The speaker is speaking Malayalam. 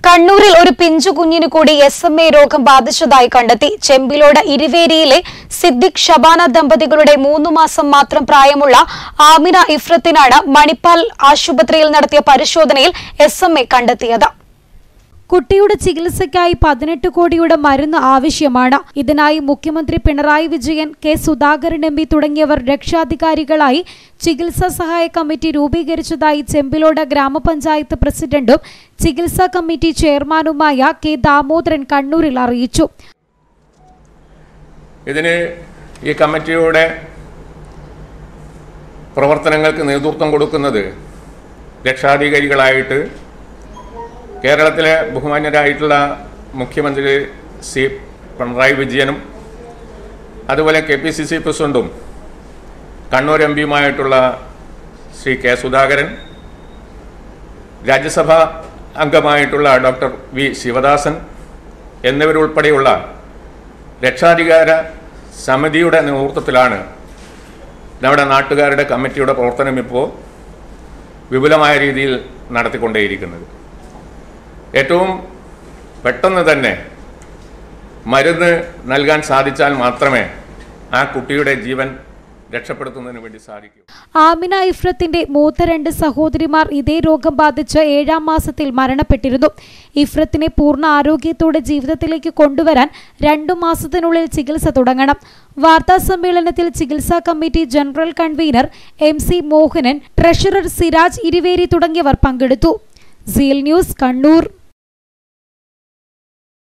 കണ്ണൂരിൽ ഒരു പിഞ്ചു കുഞ്ഞിനു കൂടി എസ് എം എ രോഗം ബാധിച്ചതായി കണ്ടെത്തി ചെമ്പിലോട് ഇരുവേരിയിലെ സിദ്ദിഖ് ഷബാന ദമ്പതികളുടെ മൂന്നു മാസം മാത്രം പ്രായമുള്ള ആമിന ഇഫ്രത്തിനാണ് മണിപ്പാൽ ആശുപത്രിയിൽ നടത്തിയ പരിശോധനയിൽ എസ് എം എ കണ്ടെത്തിയത് കുട്ടിയുടെ ചികിത്സയ്ക്കായി പതിനെട്ട് കോടിയുടെ മരുന്ന് ആവശ്യമാണ് ഇതിനായി മുഖ്യമന്ത്രി Pinarayi Vijayan K Sudhakaran M P തുടങ്ങിയവർ രക്ഷാധികാരികളായി ചികിത്സാ സഹായ കമ്മിറ്റി രൂപീകരിച്ചതായി ചെമ്പിലോട് ഗ്രാമപഞ്ചായത്ത് പ്രസിഡന്റും ചികിത്സാ കമ്മിറ്റി ചെയർമാനുമായ കെ ദാമോദരൻ കണ്ണൂരിൽ അറിയിച്ചു ഇതിന് ഈ കമ്മിറ്റിയുടെ പ്രവർത്തനങ്ങൾക്ക് നേതൃത്വം കൊടുക്കുന്നത് രക്ഷാധികാരികളായിട്ട് കേരളത്തിലെ ബഹുമാന്യരായിട്ടുള്ള മുഖ്യമന്ത്രി സി പിണറായി വിജയനും അതുപോലെ കെ പി സി സി പ്രസിഡന്റും കണ്ണൂർ എം പിയുമായിട്ടുള്ള ശ്രീ കെ സുധാകരൻ രാജ്യസഭ അംഗമായിട്ടുള്ള ഡോക്ടർ വി ശിവദാസൻ എന്നിവരുൾപ്പെടെയുള്ള രക്ഷാധികാര സമിതിയുടെ നേതൃത്വത്തിലാണ് നമ്മുടെ നാട്ടുകാരുടെ കമ്മിറ്റിയുടെ പ്രവർത്തനം ഇപ്പോൾ വിപുലമായ രീതിയിൽ നടത്തിക്കൊണ്ടേയിരിക്കുന്നത് ഏറ്റവും പെട്ടെന്ന് തന്നെ മരുന്ന് നൽകാൻ സാധിച്ചാൽ മാത്രമേ ആ കുട്ടിയുടെ ജീവൻ രക്ഷപ്പെടുത്തുന്നതിന് വേണ്ടി സാധിക്കൂ ആമിന ഇഫ്രത്തിന്റെ മൂത്ത രണ്ട് സഹോദരിമാർ ഇതേ രോഗം ബാധിച്ച് ഏഴാം മാസത്തിൽ മരണപ്പെട്ടിരുന്നു ഇഫ്രത്തിനെ പൂർണ്ണ ആരോഗ്യത്തോടെ ജീവിതത്തിലേക്ക് കൊണ്ടുവരാൻ രണ്ടു മാസത്തിനുള്ളിൽ ചികിത്സ തുടങ്ങണം വാർത്താ സമ്മേളനത്തിൽ ചികിത്സാ committee general convener M C Mohanan treasurer Siraj Iruveri തുടങ്ങിയവർ പങ്കെടുത്തു സീൽ ന്യൂസ് കണ്ണൂർ